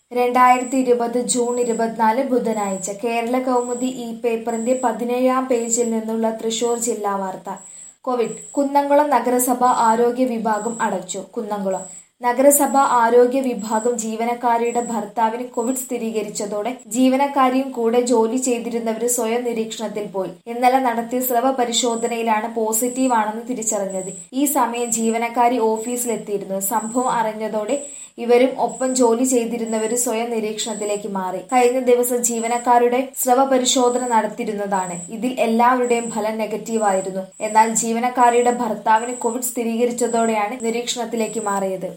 രണ്ടായിരത്തി ഇരുപത് ജൂൺ ഇരുപത്തിനാല് ബുധനാഴ്ച കേരള കൗമുദി ഈ പേപ്പറിന്റെ പതിനേഴാം പേജിൽ നിന്നുള്ള തൃശൂർ ജില്ലാ വാർത്ത കോവിഡ് കുന്നംകുളം നഗരസഭ ആരോഗ്യ വിഭാഗം അടച്ചു കുന്നംകുളം നഗരസഭ ആരോഗ്യ വിഭാഗം ജീവനക്കാരിയുടെ ഭർത്താവിന് കോവിഡ് സ്ഥിരീകരിച്ചതോടെ ജീവനക്കാരിയും കൂടെ ജോലി ചെയ്തിരുന്നവര് സ്വയം നിരീക്ഷണത്തിൽ പോയി ഇന്നലെ നടത്തിയ സ്രവ പരിശോധനയിലാണ് പോസിറ്റീവ് ആണെന്ന് തിരിച്ചറിഞ്ഞത് ഈ സമയം ജീവനക്കാരി ഓഫീസിലെത്തിയിരുന്നു സംഭവം അറിഞ്ഞതോടെ ഇവരും ഒപ്പം ജോലി ചെയ്തിരുന്നവര് സ്വയം നിരീക്ഷണത്തിലേക്ക് മാറി കഴിഞ്ഞ ദിവസം ജീവനക്കാരുടെ സ്രവ പരിശോധന നടത്തിയിരുന്നതാണ് ഇതിൽ എല്ലാവരുടെയും ഫലം നെഗറ്റീവായിരുന്നു എന്നാൽ ജീവനക്കാരിയുടെ ഭർത്താവിന് കോവിഡ് സ്ഥിരീകരിച്ചതോടെയാണ് നിരീക്ഷണത്തിലേക്ക് മാറിയത്